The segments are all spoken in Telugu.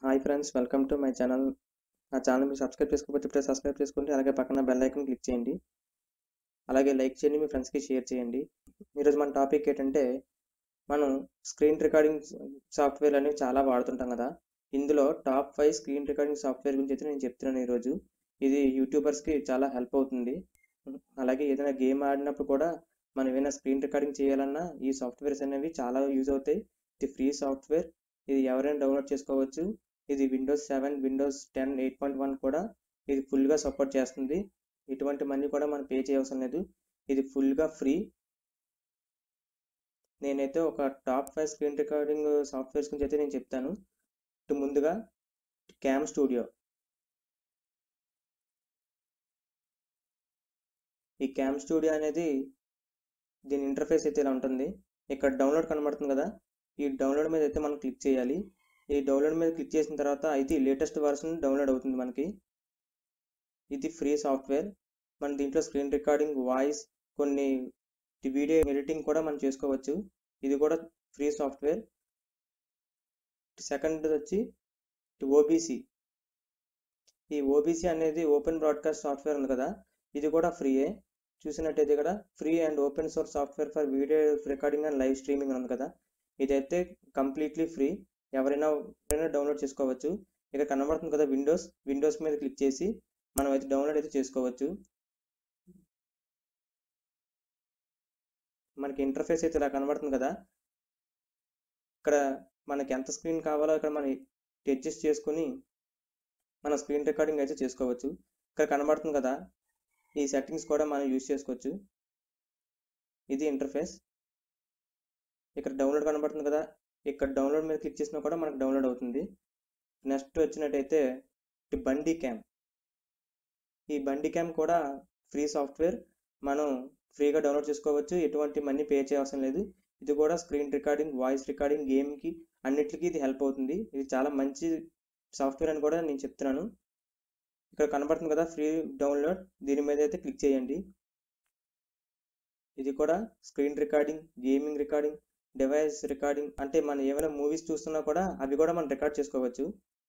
hi friends welcome to my channel నా ఛానల్ మీరు సబ్స్క్రైబ్ చేసుకోకపోతే ఇప్పుడే సబ్స్క్రైబ్ చేసుకోండి అలాగే పక్కన బెల్ ఐకాన్ క్లిక్ చేయండి అలాగే లైక్ చేయండి మీ ఫ్రెండ్స్కి షేర్ చేయండి ఈరోజు మన టాపిక్ ఏంటంటే మనం స్క్రీన్ రికార్డింగ్ సాఫ్ట్వేర్ అనేవి చాలా వాడుతుంటాం కదా ఇందులో top five screen recording software గురించి అయితే నేను చెప్తున్నాను ఈరోజు ఇది యూట్యూబర్స్కి చాలా హెల్ప్ అవుతుంది అలాగే ఏదైనా గేమ్ ఆడినప్పుడు కూడా మనం ఏమైనా స్క్రీన్ రికార్డింగ్ చేయాలన్నా ఈ సాఫ్ట్వేర్స్ అనేవి చాలా యూజ్ అవుతాయి ఇది ఫ్రీ సాఫ్ట్వేర్ ఇది ఎవరైనా డౌన్లోడ్ చేసుకోవచ్చు ఇది Windows seven Windows ten eight point one కూడా ఇది ఫుల్గా సపోర్ట్ చేస్తుంది ఎటువంటి మనీ కూడా మనం పే చేయవసరం లేదు ఇది ఫుల్గా ఫ్రీ నేనైతే ఒక top five screen recording softwares గురించి అయితే నేను చెప్తాను ఇటు ముందుగా క్యామ్ స్టూడియో ఈ క్యామ్ స్టూడియో అనేది దీని ఇంటర్ఫేస్ అయితే ఇలా ఉంటుంది ఇక్కడ డౌన్లోడ్ కనబడుతుంది కదా ఈ డౌన్లోడ్ మీద అయితే మనం క్లిక్ చేయాలి ఈ డౌన్లోడ్ మీద క్లిక్ చేసిన తర్వాత అయితే లేటెస్ట్ వర్షన్ డౌన్లోడ్ అవుతుంది మనకి ఇది ఫ్రీ సాఫ్ట్వేర్ మన దీంట్లో స్క్రీన్ రికార్డింగ్ వాయిస్ కొన్ని వీడియో ఎడిటింగ్ కూడా మనం చేసుకోవచ్చు ఇది కూడా ఫ్రీ సాఫ్ట్వేర్ సెకండ్ వచ్చి ఓబీసీ ఈ ఓబీసీ అనేది ఓపెన్ బ్రాడ్కాస్ట్ సాఫ్ట్వేర్ ఉంది కదా ఇది కూడా ఫ్రీయే చూసినట్టయితే ఇక్కడ free and open source software for video recording and live streaming ఉంది కదా ఇదైతే కంప్లీట్లీ ఫ్రీ ఎవరైనా ఎవరైనా డౌన్లోడ్ చేసుకోవచ్చు ఇక్కడ కనబడుతుంది కదా విండోస్ విండోస్ మీద క్లిక్ చేసి మనం అయితే డౌన్లోడ్ అయితే చేసుకోవచ్చు మనకి ఇంటర్ఫేస్ అయితే ఇలా కనబడుతుంది కదా ఇక్కడ మనకి ఎంత స్క్రీన్ కావాలో ఇక్కడ మనం అడ్జస్ట్ చేసుకుని మన స్క్రీన్ రికార్డింగ్ అయితే చేసుకోవచ్చు ఇక్కడ కనబడుతుంది కదా ఈ సెట్టింగ్స్ కూడా మనం యూజ్ చేసుకోవచ్చు ఇది ఇంటర్ఫేస్ ఇక్కడ డౌన్లోడ్ కనబడుతుంది కదా ఇక్కడ డౌన్లోడ్ మీద క్లిక్ చేసినా కూడా మనకు డౌన్లోడ్ అవుతుంది నెక్స్ట్ వచ్చినట్టయితే బండి క్యామ్ ఈ బండి క్యామ్ కూడా ఫ్రీ సాఫ్ట్వేర్ మనం ఫ్రీగా డౌన్లోడ్ చేసుకోవచ్చు ఎటువంటి మనీ పే చేయవసరం లేదు ఇది కూడా స్క్రీన్ రికార్డింగ్ వాయిస్ రికార్డింగ్ గేమ్కి అన్నిటికీ ఇది హెల్ప్ అవుతుంది ఇది చాలా మంచి సాఫ్ట్వేర్ అని కూడా నేను చెప్తున్నాను ఇక్కడ కనబడుతుంది కదా ఫ్రీ డౌన్లోడ్ దీని మీద అయితే క్లిక్ చేయండి ఇది కూడా screen recording gaming recording device recording అంటే మనం ఏమైనా మూవీస్ చూస్తున్నా కూడా అవి కూడా మనం రికార్డ్ చేసుకోవచ్చు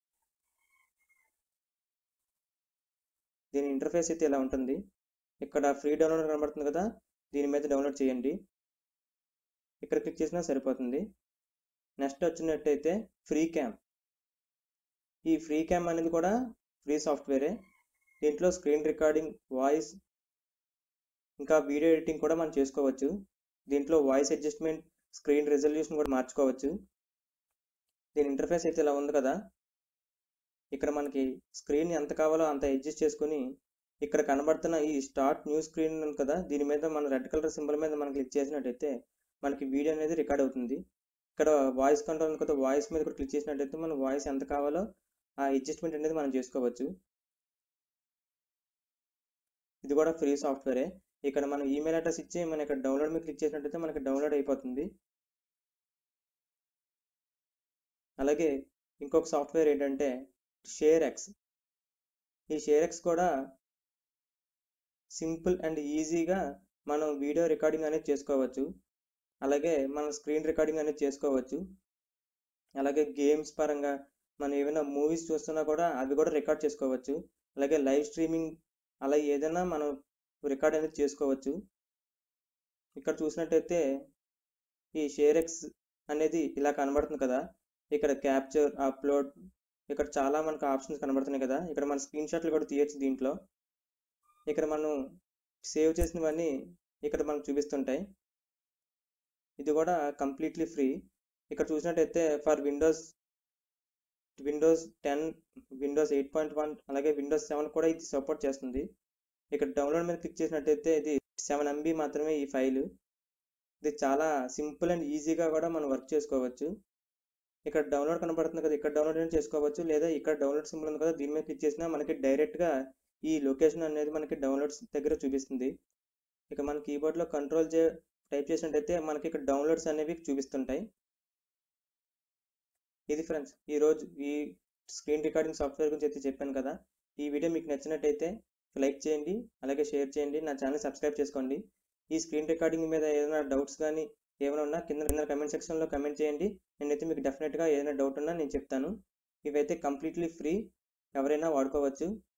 దీని ఇంటర్ఫేస్ అయితే ఇలా ఉంటుంది ఇక్కడ ఫ్రీ డౌన్లోడ్ కనబడుతుంది కదా దీని మీద డౌన్లోడ్ చేయండి ఇక్కడ క్లిక్ చేసినా సరిపోతుంది నెక్స్ట్ వచ్చినట్టయితే ఫ్రీ క్యామ్ ఈ ఫ్రీ క్యామ్ అనేది కూడా ఫ్రీ సాఫ్ట్వేరే దీంట్లో స్క్రీన్ రికార్డింగ్ వాయిస్ ఇంకా వీడియో ఎడిటింగ్ కూడా మనం చేసుకోవచ్చు దీంట్లో వాయిస్ అడ్జస్ట్మెంట్ స్క్రీన్ రెజల్యూషన్ కూడా మార్చుకోవచ్చు దీని ఇంటర్ఫేస్ అయితే ఇలా ఉంది కదా ఇక్కడ మనకి స్క్రీన్ ఎంత కావాలో అంత అడ్జస్ట్ చేసుకుని ఇక్కడ కనబడుతున్న ఈ స్టార్ట్ న్యూ స్క్రీన్ ఉంది కదా దీని మీద మన రెడ్ కలర్ సింబల్ మీద మనం క్లిక్ చేసినట్టయితే మనకి వీడియో అనేది రికార్డ్ అవుతుంది ఇక్కడ వాయిస్ కంట్రోల్ ఉంది కదా వాయిస్ మీద కూడా క్లిక్ చేసినట్టయితే మన వాయిస్ ఎంత కావాలో ఆ అడ్జస్ట్మెంట్ అనేది మనం చేసుకోవచ్చు ఇది కూడా ఫ్రీ సాఫ్ట్వేరే ఇక్కడ మనం ఈమెయిల్ అడ్రస్ ఇచ్చి మనం ఇక్కడ డౌన్లోడ్ మీద క్లిక్ చేసినట్టయితే మనకి డౌన్లోడ్ అయిపోతుంది అలాగే ఇంకొక సాఫ్ట్వేర్ ఏంటంటే షేర్ ఎక్స్ ఈ షేర్ ఎక్స్ కూడా సింపుల్ అండ్ ఈజీగా మనం వీడియో రికార్డింగ్ అనేది చేసుకోవచ్చు అలాగే మనం స్క్రీన్ రికార్డింగ్ అనేది చేసుకోవచ్చు అలాగే గేమ్స్ పరంగా మనం ఏమైనా మూవీస్ చూస్తున్నా కూడా అవి కూడా రికార్డ్ చేసుకోవచ్చు అలాగే లైవ్ స్ట్రీమింగ్ అలా ఏదైనా మనం రికార్డ్ అనేది చేసుకోవచ్చు ఇక్కడ చూసినట్టయితే ఈ షేర్ ఎక్స్ అనేది ఇలా కనబడుతుంది కదా ఇక్కడ క్యాప్చర్ అప్లోడ్ ఇక్కడ చాలా మనకు ఆప్షన్స్ కనబడుతున్నాయి కదా ఇక్కడ మన స్క్రీన్ షాట్లు కూడా తీయచ్చు దీంట్లో ఇక్కడ మనం సేవ్ చేసినవన్నీ ఇక్కడ మనకు చూపిస్తుంటాయి ఇది కూడా కంప్లీట్లీ ఫ్రీ ఇక్కడ చూసినట్టయితే for Windows Windows ten Windows eight point one అలాగే విండోస్ సెవెన్ కూడా ఇది సపోర్ట్ చేస్తుంది ఇక్కడ డౌన్లోడ్ మీద క్లిక్ చేసినట్టయితే ఇది సెవెన్ ఎంబీ మాత్రమే ఈ ఫైల్ ఇది చాలా సింపుల్ అండ్ ఈజీగా కూడా మనం వర్క్ చేసుకోవచ్చు ఇక్కడ డౌన్లోడ్ కనబడుతుంది కదా ఇక్కడ డౌన్లోడ్ చేసుకోవచ్చు లేదా ఇక్కడ డౌన్లోడ్ సింబల్ ఉంది కదా దీని మీద క్లిక్ చేసినా మనకి డైరెక్ట్గా ఈ లొకేషన్ అనేది మనకి డౌన్లోడ్స్ దగ్గర చూపిస్తుంది ఇక మన కీబోర్డ్లో కంట్రోల్ చే టైప్ చేసినట్టయితే మనకి ఇక్కడ డౌన్లోడ్స్ అనేవి చూపిస్తుంటాయి ఇది ఫ్రెండ్స్ ఈరోజు ఈ స్క్రీన్ రికార్డింగ్ సాఫ్ట్వేర్ గురించి అయితే చెప్పాను కదా ఈ వీడియో మీకు నచ్చినట్టయితే లైక్ చేయండి అలాగే షేర్ చేయండి నా ఛానల్ సబ్స్క్రైబ్ చేసుకోండి ఈ స్క్రీన్ రికార్డింగ్ మీద ఏదైనా డౌట్స్ కానీ ఏమైనా ఉన్నా కింద కింద కమెంట్ సెక్షన్లో కమెంట్ చేయండి నేనైతే మీకు డెఫినెట్గా ఏదైనా డౌట్ ఉన్నా నేను చెప్తాను ఇవైతే కంప్లీట్లీ ఫ్రీ ఎవరైనా వాడుకోవచ్చు